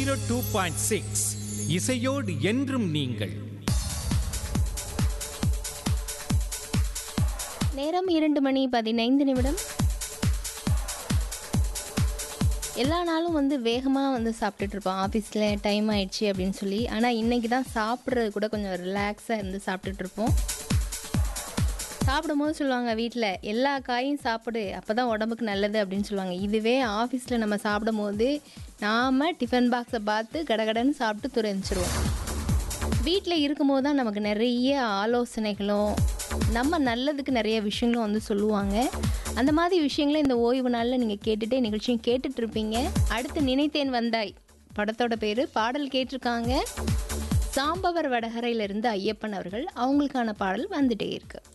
zero two point six இசையோடு என்றும் நீங்கள் நேரம் இரண்டு மணி பதினைந்து நிமிடம் எல்லா நாளும் வந்து வேகமாக வந்து சாப்பிட்டுட்டு இருப்போம் ஆஃபீஸில் டைம் ஆயிடுச்சு அப்படின்னு சொல்லி ஆனால் இன்னைக்கு தான் சாப்பிட்றது கூட கொஞ்சம் ரிலாக்ஸாக இருந்து சாப்பிட்டுட்டு இருப்போம் சாப்பிடும்போது சொல்லுவாங்க வீட்டில் எல்லா காயும் சாப்பிடு அப்போ தான் உடம்புக்கு நல்லது அப்படின்னு சொல்லுவாங்க இதுவே ஆஃபீஸில் நம்ம சாப்பிடும்போது நாம் டிஃபன் பாக்ஸை பார்த்து கடகடன்னு சாப்பிட்டு துறைஞ்சிருவோம் வீட்டில் இருக்கும்போது தான் நமக்கு நிறைய ஆலோசனைகளும் நம்ம நல்லதுக்கு நிறைய விஷயங்களும் வந்து சொல்லுவாங்க அந்த மாதிரி விஷயங்களை இந்த ஓய்வு நாளில் நீங்கள் கேட்டுட்டே நிகழ்ச்சியும் கேட்டுட்டு இருப்பீங்க அடுத்து நினைத்தேன் வந்தாய் படத்தோட பேர் பாடல் கேட்டிருக்காங்க சாம்பவர் வடகரையிலிருந்து ஐயப்பன் அவர்கள் அவங்களுக்கான பாடல் வந்துட்டே இருக்கு